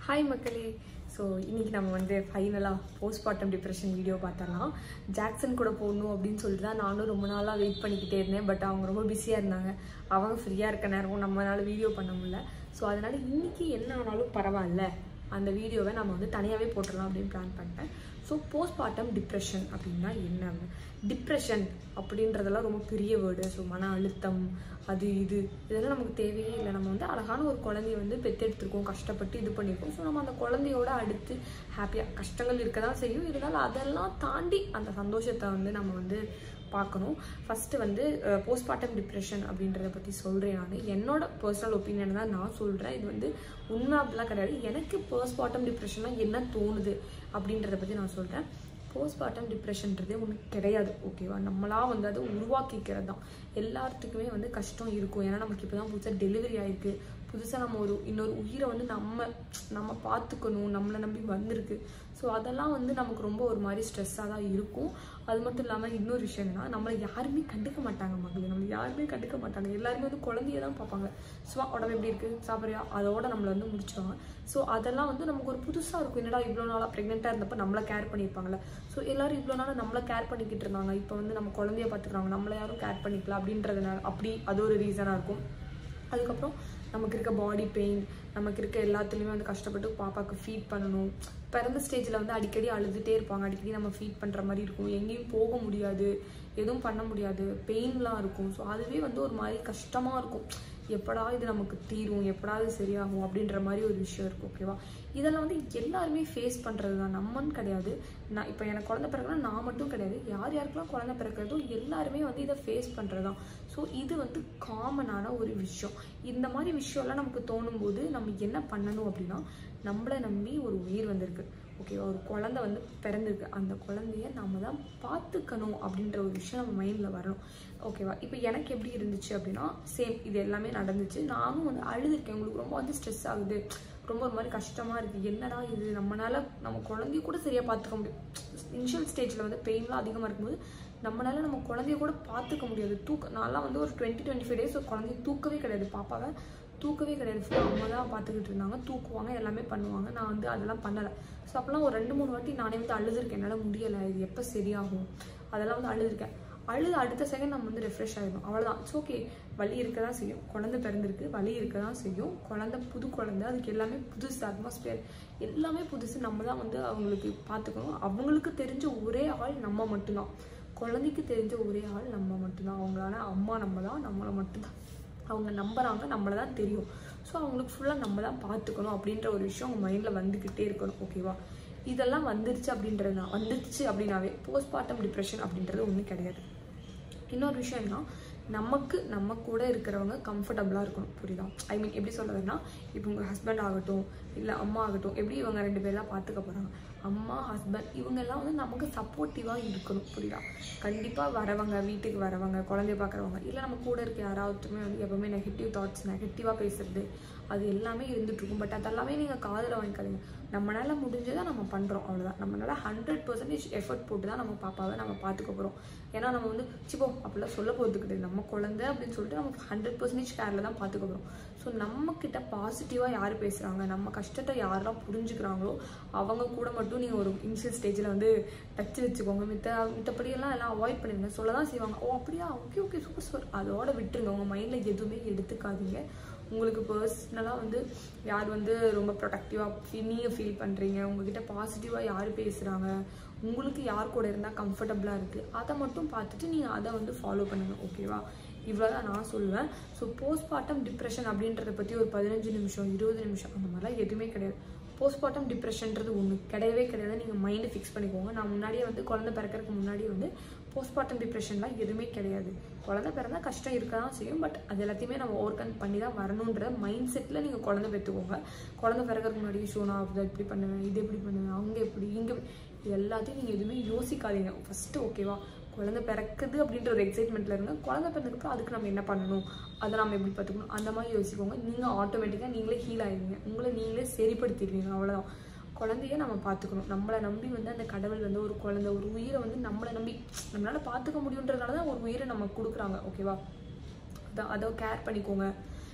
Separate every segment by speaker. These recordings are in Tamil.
Speaker 1: ஹாய் மக்களே ஸோ இன்னைக்கு நம்ம வந்து ஃபைனலாக போஸ்ட்மார்ட்டம் டிப்ரெஷன் வீடியோ பார்த்தலாம் ஜாக்சன் கூட போகணும் அப்படின்னு சொல்லிட்டு தான் நானும் ரொம்ப நாளாக வெயிட் பண்ணிக்கிட்டே இருந்தேன் பட் அவங்க ரொம்ப பிஸியாக இருந்தாங்க அவங்க ஃப்ரீயாக இருக்க நேரம் நம்மளால வீடியோ பண்ண முடியல ஸோ அதனால் இன்னைக்கு என்ன ஆனாலும் பரவாயில்ல அந்த வீடியோவை நம்ம வந்து தனியாகவே போட்டுடலாம் அப்படின்னு பிளான் பண்ணிட்டேன் ஸோ போஸ்ட்மார்ட்டம் டிப்ரெஷன் அப்படின்னா என்ன டிப்ரெஷன் அப்படின்றதெல்லாம் ரொம்ப பெரிய வேர்டு ஸோ மன அழுத்தம் அது இது இதெல்லாம் நமக்கு தேவையே இல்லை நம்ம வந்து அழகான ஒரு குழந்தைய வந்து பெற்றெடுத்திருக்கோம் கஷ்டப்பட்டு இது பண்ணியிருக்கோம் ஸோ நம்ம அந்த குழந்தையோட அடுத்து ஹாப்பியாக கஷ்டங்கள் இருக்க தான் செய்யும் இருந்தாலும் அதெல்லாம் தாண்டி அந்த சந்தோஷத்தை வந்து நம்ம வந்து பார்க்கணும் ஃபஸ்ட்டு வந்து போஸ்ட்மார்ட்டம் டிப்ரெஷன் அப்படின்றத பற்றி சொல்கிறேன் நான் என்னோட பர்சனல் ஒப்பீனியன் தான் நான் சொல்கிறேன் இது வந்து உண்மை அப்படிலாம் கிடையாது எனக்கு போஸ்ட்மார்ட்டம் டிப்ரெஷன்லாம் என்ன தோணுது அப்படின்றத பற்றி நான் சொல்கிறேன் போஸ்ட்மார்ட்டம் டிப்ரெஷன்றதே ஒன்று கிடையாது ஓகேவா நம்மளா வந்து அதை உருவாக்கிக்கிறது தான் எல்லாத்துக்குமே வந்து கஷ்டம் இருக்கும் ஏன்னா நமக்கு இப்போ தான் புதுசாக டெலிவரி ஆயிருக்கு புதுசாக நம்ம ஒரு இன்னொரு உயிரை வந்து நம்ம நம்ம பார்த்துக்கணும் நம்மளை நம்பி வந்திருக்கு ஸோ அதெல்லாம் வந்து நமக்கு ரொம்ப ஒரு மாதிரி ஸ்ட்ரெஸ்ஸாக தான் இருக்கும் அது மட்டும் இல்லாமல் இன்னொரு விஷயம் என்னன்னா நம்மளை யாருமே கண்டுக்க மாட்டாங்க மக்கள் நம்மளை யாருமே கண்டுக்க மாட்டாங்க எல்லாருமே வந்து குழந்தைய தான் பார்ப்பாங்க சும்மா உடம்பு எப்படி இருக்குது சாப்பிட்றியா அதோட நம்மளை வந்து முடிச்சிடுவாங்க ஸோ அதெல்லாம் வந்து நமக்கு ஒரு புதுசாக இருக்கும் என்னடா இவ்வளோ நாளாக ப்ரெக்னெண்ட்டாக இருந்தப்போ நம்மளை கேர் பண்ணியிருப்பாங்களே ஸோ எல்லாரும் இவ்வளோ நாளாக நம்மளை கேர் பண்ணிக்கிட்டு இருந்தாங்க இப்போ வந்து நம்ம குழந்தைய பார்த்துக்கிறாங்க நம்மளை யாரும் கேர் பண்ணிக்கலாம் அப்படின்றதுனால அப்படி அது ஒரு ரீசனாக இருக்கும் அதுக்கப்புறம் நமக்கு இருக்க பாடி பெயின் நமக்கு இருக்க எல்லாத்துலேயுமே வந்து கஷ்டப்பட்டு பாப்பாவுக்கு ஃபீட் பண்ணணும் பிறந்த ஸ்டேஜில் வந்து அடிக்கடி அழுதுகிட்டே இருப்பாங்க அடிக்கடி நம்ம ஃபீட் பண்ணுற மாதிரி இருக்கும் எங்கேயும் போக முடியாது எதுவும் பண்ண முடியாது பெயின்லாம் இருக்கும் ஸோ அதுவே வந்து ஒரு மாதிரி கஷ்டமாக இருக்கும் எப்படா இது நமக்கு தீரும் எப்படா இது சரியாகும் அப்படின்ற மாதிரி ஒரு விஷயம் இருக்கும் ஓகேவா இதெல்லாம் வந்து எல்லாருமே ஃபேஸ் பண்ணுறது தான் நம்மன்னு கிடையாது நான் இப்போ எனக்கு குழந்தை பிறகுனா நான் மட்டும் கிடையாது யார் யாருக்கெல்லாம் குழந்தை பிறக்கிறதோ எல்லாருமே வந்து இதை ஃபேஸ் பண்ணுறது தான் ஸோ இது வந்து காமனான ஒரு விஷயம் இந்த மாதிரி விஷயம்லாம் நமக்கு தோணும் போது நம்ம என்ன பண்ணணும் அப்படின்னா நம்மளை நம்பி ஒரு உயிர் வந்திருக்கு ஓகேவா ஒரு குழந்தை வந்து பிறந்திருக்கு அந்த குழந்தைய நம்ம தான் பார்த்துக்கணும் அப்படின்ற ஒரு விஷயம் நம்ம மைண்டில் வரணும் ஓகேவா இப்போ எனக்கு எப்படி இருந்துச்சு அப்படின்னா சேம் இது எல்லாமே நடந்துச்சு நானும் வந்து அழுதுருக்கேன் உங்களுக்கு ரொம்ப வந்து ஸ்ட்ரெஸ் ஆகுது ரொம்ப ஒரு மாதிரி கஷ்டமாக இருக்குது என்னடா இது நம்மளால நம்ம குழந்தைய கூட சரியாக பார்த்துக்க முடியும் இனிஷியல் ஸ்டேஜில் வந்து பெயின்லாம் அதிகமாக இருக்கும்போது நம்மளால நம்ம குழந்தைய கூட பார்த்துக்க முடியாது தூக்க நான்லாம் வந்து ஒரு டுவெண்ட்டி டுவெண்ட்டி ஃபைவ் டேஸ் ஒரு குழந்தைய தூக்கவே கிடையாது பாப்பாவை தூக்கவே கிடையாது ஃபுல்லாக அம்மா தான் பார்த்துக்கிட்டு இருந்தாங்க தூக்குவாங்க எல்லாமே பண்ணுவாங்க நான் வந்து அதெல்லாம் பண்ணலை ஸோ அப்போலாம் ஒரு ரெண்டு மூணு வாட்டி நானே வந்து அழுதுருக்கேன் என்னால் முடியலை இது எப்போ சரியாகும் அதெல்லாம் வந்து அழுதுருக்கேன் அழுது அடுத்த செகண்ட் நம்ம வந்து ரெஃப்ரெஷ் ஆகிடும் அவ்வளோதான் இட்ஸ் ஓகே வலி இருக்க தான் செய்யும் குழந்தை பிறந்திருக்கு வலி இருக்க தான் செய்யும் குழந்தை புது குழந்தை அதுக்கு எல்லாமே புதுசு அட்மாஸ்பியர் எல்லாமே புதுசு நம்ம தான் வந்து அவங்களுக்கு பார்த்துக்கணும் அவங்களுக்கு தெரிஞ்ச ஒரே ஆள் நம்ம மட்டும்தான் குழந்தைக்கு தெரிஞ்ச ஒரே ஆள் நம்ம மட்டும்தான் அவங்களான அம்மா நம்ம தான் நம்மளை மட்டும்தான் அவங்க நம்புறாங்க நம்மளை தான் தெரியும் ஸோ அவங்களுக்கு ஃபுல்லாக நம்ம தான் பார்த்துக்கணும் அப்படின்ற ஒரு விஷயம் அவங்க மைண்டில் வந்துக்கிட்டே இருக்கணும் ஓகேவா இதெல்லாம் வந்துருச்சு அப்படின்றது தான் வந்துருச்சு அப்படின்னாவே போஸ்ட்மார்ட்டம் டிப்ரெஷன் அப்படின்றது ஒன்றும் கிடையாது இன்னொரு விஷயம் என்ன நமக்கு நம்ம கூட இருக்கிறவங்க கம்ஃபர்டபுளாக இருக்கணும் புரியுதா ஐ மீன் எப்படி சொல்கிறதுனா இப்போ உங்கள் ஹஸ்பண்ட் ஆகட்டும் இல்லை அம்மா ஆகட்டும் எப்படி இவங்க ரெண்டு பேர்லாம் பார்த்துக்க போகிறாங்க அம்மா ஹஸ்பண்ட் இவங்கெல்லாம் வந்து நமக்கு சப்போர்ட்டிவாக இருக்கணும் புரியுதா கண்டிப்பாக வரவங்க வீட்டுக்கு வரவங்க குழந்தைய பார்க்குறவங்க இல்லை நம்ம கூட இருக்க யாராவதுமே வந்து எப்பவுமே நெகட்டிவ் தாட்ஸ் நெகட்டிவாக பேசுறது அது எல்லாமே இருந்துகிட்ருக்கும் பட் அதெல்லாமே நீங்கள் காதில் வாங்கிக்காதீங்க நம்மளால முடிஞ்சதை நம்ம பண்ணுறோம் அவ்வளோதான் நம்மளால ஹண்ட்ரட் பர்சன்டேஜ் எஃபர்ட் போட்டு தான் நம்ம பாப்பாவை நம்ம பார்த்துக்க போகிறோம் ஏன்னா நம்ம வந்து சிப்போ அப்படிலாம் சொல்ல போகிறது கிடையாது நம்ம குழந்தை அப்படின்னு சொல்லிட்டு நம்ம ஹண்ட்ரட் பர்சன்டேஜ் கேரில் தான் பார்த்துக்க போகிறோம் ஸோ நம்மக்கிட்ட பாசிட்டிவாக யார் பேசுகிறாங்க நம்ம கஷ்டத்தை யாரெல்லாம் புரிஞ்சுக்கிறாங்களோ அவங்க கூட மட்டும் நீங்கள் ஒரு இனிஷியல் ஸ்டேஜில் வந்து டச் வச்சுக்கோங்க மித்த மித்தப்படியெல்லாம் எல்லாம் அவாய்ட் பண்ணிடுங்க சொல்ல தான் செய்வாங்க ஓ அப்படியா ஓகே ஓகே சூப்பர் சூப்பர் அதோட விட்டுருங்க உங்கள் மைண்டில் எதுவுமே எடுத்துக்காதீங்க உங்களுக்கு பர்சனலாக வந்து யார் வந்து ரொம்ப ப்ரொடக்டிவாக நீங்கள் ஃபீல் பண்ணுறீங்க உங்ககிட்ட பாசிட்டிவாக யார் பேசுகிறாங்க உங்களுக்கு யார் கூட இருந்தால் கம்ஃபர்டபுளாக இருக்குது அதை மட்டும் பார்த்துட்டு நீங்கள் அதை வந்து ஃபாலோ பண்ணுங்கள் ஓகேவா இவ்வளோ தான் நான் சொல்லுவேன் ஸோ போஸ்ட்மார்ட்டம் டிப்ரெஷன் அப்படின்றத பற்றி ஒரு பதினஞ்சு நிமிஷம் இருபது நிமிஷம் அந்த மாதிரிலாம் எதுவுமே கிடையாது போஸ்ட்மார்ட்டம் டிப்ரெஷன்றது ஒன்று கிடையவே கிடையாது நீங்கள் மைண்டை ஃபிக்ஸ் பண்ணிக்கோங்க நான் முன்னாடியே வந்து குழந்தை பிறக்கிறதுக்கு முன்னாடியே வந்து போஸ்ட்மார்ட்டம் டிப்ரெஷன்லாம் எதுவுமே கிடையாது குழந்தை பிறந்தா கஷ்டம் இருக்க தான் செய்யும் பட் அது எல்லாத்தையுமே நம்ம ஓவர் கம் பண்ணி தான் வரணுன்ற மைண்ட் செட்டில் நீங்கள் குழந்தை பெற்றுக்கோங்க குழந்தை பிறக்கிறதுக்கு முன்னாடி ஷோ நான் அப்படி இப்படி பண்ணுவேன் இது எப்படி பண்ணுவேன் அங்கே எப்படி இங்கே இது எல்லாத்தையும் நீங்கள் எதுவுமே யோசிக்காதீங்க ஃபஸ்ட்டு ஓகேவா குழந்தை பிறக்குது அப்படின்ற ஒரு எக்ஸைட்மெண்ட்டில் இருங்க குழந்தை பிறந்ததுக்கப்புறம் அதுக்கு நம்ம என்ன பண்ணணும் அதை நம்ம எப்படி பார்த்துக்கணும் அந்த மாதிரி யோசிக்கோங்க நீங்கள் ஆட்டோமேட்டிக்காக நீங்களே ஹீல் ஆகிடுவீங்க உங்களை நீங்களே சரிப்படுத்திடுவீங்க அவ்வளோதான் குழந்தைய நம்ம பார்த்துக்கணும் நம்மளை நம்பி வந்து அந்த கடவுள் வந்து ஒரு குழந்தை ஒரு உயிரை வந்து நம்மளை நம்பி நம்மளால பார்த்துக்க முடியுன்றதுனால தான் ஒரு உயிரை நம்ம கொடுக்குறாங்க ஓகேவா அதை அதை கேர் பண்ணிக்கோங்க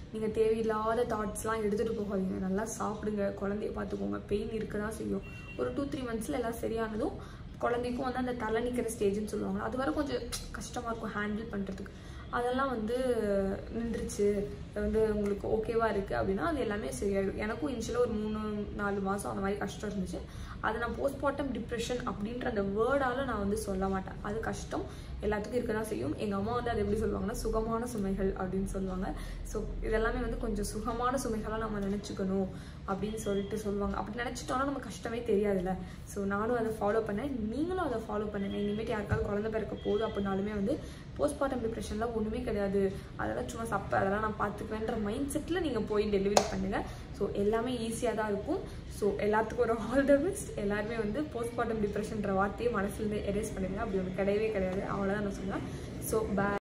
Speaker 1: நீங்கள் தேவையில்லாத தாட்ஸ்லாம் எடுத்துகிட்டு போகாதீங்க நல்லா சாப்பிடுங்க குழந்தைய பார்த்துக்கோங்க பெயின் இருக்க தான் செய்யும் ஒரு டூ த்ரீ மந்த்ஸில் எல்லாம் சரியானதும் குழந்தைக்கும் வந்து அந்த தலை நிற்கிற ஸ்டேஜ்னு சொல்லுவாங்க அது வரை கொஞ்சம் கஷ்டமாக இருக்கும் ஹேண்டில் பண்ணுறதுக்கு அதெல்லாம் வந்து நின்றுச்சு வந்து உங்களுக்கு ஓகேவா இருக்குது அப்படின்னா அது எல்லாமே சரியாயிடும் எனக்கும் இனிஷியலாக ஒரு மூணு நாலு மாதம் அந்த மாதிரி கஷ்டம் இருந்துச்சு அதை நான் போஸ்ட்மார்ட்டம் டிப்ரெஷன் அப்படின்ற அந்த வேர்டால் நான் வந்து சொல்ல மாட்டேன் அது கஷ்டம் எல்லாத்துக்கும் இருக்க தான் செய்யும் எங்கள் அம்மா வந்து அதை எப்படி சொல்லுவாங்கன்னா சுகமான சுமைகள் அப்படின்னு சொல்லுவாங்க ஸோ இதெல்லாமே வந்து கொஞ்சம் சுகமான சுமைகளாக நம்ம நினச்சிக்கணும் அப்படின்னு சொல்லிட்டு சொல்லுவாங்க அப்படி நினச்சிட்டோம்னா நம்ம கஷ்டமே தெரியாதுல்ல ஸோ நானும் அதை ஃபாலோ பண்ணேன் நீங்களும் அதை ஃபாலோ பண்ணுங்க இனிமேட்டு யாருக்காவது குழந்தை பிறக்க போகுது அப்படின்னாலுமே வந்து போஸ்ட்மார்ட்டம் டிப்ரெஷன்லாம் ஒன்றுமே கிடையாது அதெல்லாம் சும்மா சப்ப அதெல்லாம் நான் பார்த்துக்குவேன்ற மைண்ட் செட்டில் நீங்கள் போய் டெலிவரி பண்ணுங்கள் ஸோ எல்லாமே ஈஸியாக தான் இருக்கும் ஸோ எல்லாத்துக்கும் ஒரு ஆல் த பெஸ்ட் எல்லாருமே வந்து போஸ்ட்மார்ட்டம் டிப்ரெஷன்ற வார்த்தையை மனசுலேருந்து எரேஸ் பண்ணுங்க அப்படி ஒன்று கிடையவே கிடையாது அவ்வளோதான் நான் சொல்லுவேன் ஸோ பே